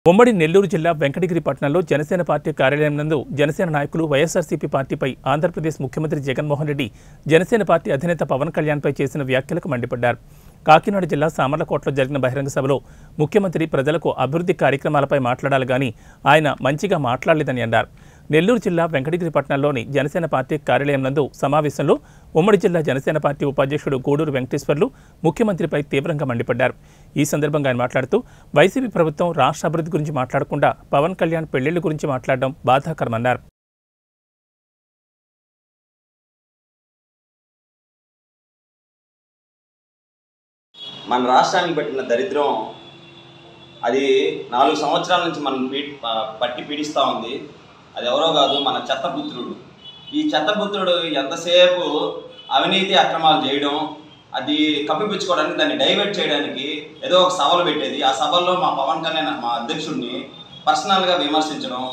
ఉమ్మడి నెల్లూరు జిల్లా వెంకటగిరి పట్టణంలో జనసేన పార్టీ కార్యాలయం నందు జనసేన నాయకులు వైఎస్ఆర్సీపీ పార్టీపై ఆంధ్రప్రదేశ్ ముఖ్యమంత్రి జగన్మోహన్ రెడ్డి జనసేన పార్టీ అధినేత పవన్ కళ్యాణ్పై చేసిన వ్యాఖ్యలకు మండిపడ్డారు కాకినాడ జిల్లా సామర్లకోటలో జరిగిన బహిరంగ సభలో ముఖ్యమంత్రి ప్రజలకు అభివృద్ధి కార్యక్రమాలపై మాట్లాడాలి గాని ఆయన మంచిగా మాట్లాడలేదని అన్నారు నెల్లూరు జిల్లా వెంకటగిరి పట్టణంలోని జనసేన పార్టీ కార్యాలయం నందు సమావేశంలో ఉమ్మడి జిల్లా జనసేన పార్టీ ఉపాధ్యక్షుడు గూడూరు వెంకటేశ్వర్లు ముఖ్యమంత్రిపై తీవ్రంగా మండిపడ్డారు ఈ సందర్భంగా ఆయన మాట్లాడుతూ వైసీపీ ప్రభుత్వం రాష్ట్ర అభివృద్ధి గురించి మాట్లాడకుండా పవన్ కళ్యాణ్ పెళ్లిళ్ల గురించి మాట్లాడడం బాధాకరమన్నారు మన రాష్ట్రానికి పట్టిన దరిద్రం అది నాలుగు సంవత్సరాల నుంచి మనం పీ ప- పట్టి పీడిస్తూ ఉంది అది ఎవరో కాదు మన చెత్తపుత్రుడు ఈ చెత్తపుత్రుడు ఎంతసేపు అవినీతి అక్రమాలు చేయడం అది కప్పిపుచ్చుకోవడానికి దాన్ని డైవర్ట్ చేయడానికి ఏదో ఒక సభలు పెట్టేది ఆ సభల్లో మా పవన్ కళ్యాణ్ మా అధ్యక్షుడిని పర్సనల్గా విమర్శించడం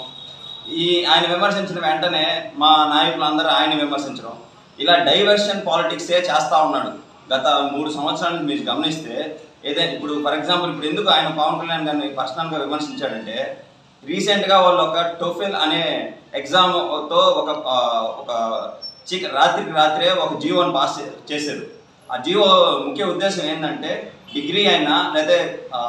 ఈ ఆయన విమర్శించిన వెంటనే మా నాయకులందరూ ఆయన విమర్శించడం ఇలా డైవర్షన్ పాలిటిక్సే చేస్తూ ఉన్నాడు గత మూడు సంవత్సరాల నుంచి మీరు గమనిస్తే ఏదైనా ఇప్పుడు ఫర్ ఎగ్జాంపుల్ ఇప్పుడు ఎందుకు ఆయన పవన్ కళ్యాణ్ గారిని పర్సనల్గా విమర్శించాడంటే రీసెంట్గా వాళ్ళు ఒక టోఫెల్ అనే ఎగ్జామ్తో ఒక ఆ, ఒక చీక రాత్రికి రాత్రే ఒక జీవోని పాస్ చే- చేశారు ఆ జీవో ముఖ్య ఉద్దేశం ఏంటంటే డిగ్రీ అయినా లేదా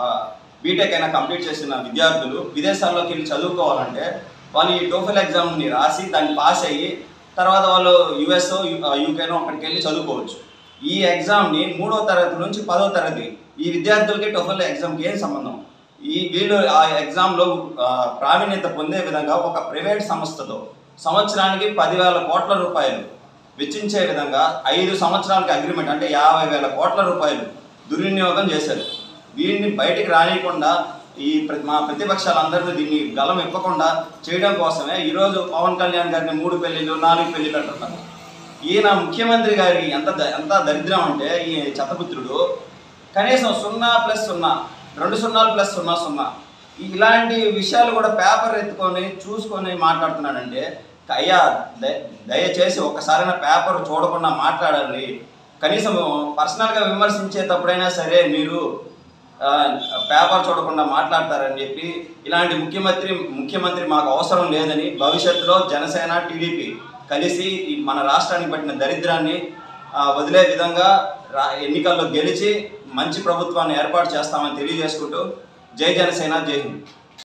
బీటెక్ అయినా కంప్లీట్ చేసిన విద్యార్థులు విదేశాల్లోకి వెళ్ళి చదువుకోవాలంటే వాళ్ళు ఈ టోఫెల్ ఎగ్జామ్ని రాసి దాన్ని పాస్ అయ్యి తర్వాత వాళ్ళు యుఎస్ యూకేనో అక్కడికి వెళ్ళి చదువుకోవచ్చు ఈ ఎగ్జామ్ని మూడో తరగతి నుంచి పదో తరగతి ఈ విద్యార్థులకి టోఫెల్ ఎగ్జామ్కి ఏం సంబంధం ఈ వీళ్ళు ఆ ఎగ్జామ్లో ఆ, ప్రావీణ్యత పొందే విధంగా ఒక ప్రైవేట్ సంస్థతో సంవత్సరానికి పదివేల కోట్ల రూపాయలు వెచ్చించే విధంగా ఐదు సంవత్సరాలకి అగ్రిమెంట్ అంటే యాభై వేల కోట్ల రూపాయలు దుర్వినియోగం చేశారు వీరిని బయటికి రానియకుండా ఈ ప్ర- మా ప్రతిపక్షాలందరినీ దీన్ని గలం ఇవ్వకుండా చేయడం కోసమే ఈరోజు పవన్ కళ్యాణ్ గారిని మూడు పెళ్లిళ్ళు నాలుగు పెళ్లిళ్ళు అంటున్నారు ఈయన ముఖ్యమంత్రి గారి ఎంత ద- ఎంత దరిద్రం అంటే ఈ చెత్తపుత్రుడు కనీసం సున్నా ప్లస్ సున్నా రెండు సున్నాలు ప్లస్ సున్నా సున్నా ఈ- ఇలాంటి విషయాలు కూడా పేపర్ ఎత్తుకొని చూసుకొని మాట్లాడుతున్నాడంటే అయ్యా దయ- దయచేసి ఒక్కసారైనా పేపర్ చూడకుండా మాట్లాడాలి కనీసం పర్సనల్గా విమర్శించేటప్పుడైనా సరే మీరు ఆ, పేపర్ చూడకుండా మాట్లాడతారని చెప్పి ఇలాంటి ముఖ్యమంత్రి ముఖ్యమంత్రి మాకు అవసరం లేదని భవిష్యత్తులో జనసేన టీడీపీ కలిసి ఈ మన రాష్ట్రానికి పట్టిన దరిద్రాన్ని ఆ, వదిలే విధంగా రా ఎన్నికల్లో గెలిచి మంచి ప్రభుత్వాన్ని ఏర్పాటు చేస్తామని తెలియజేసుకుంటూ జై జనసేన జై హింద్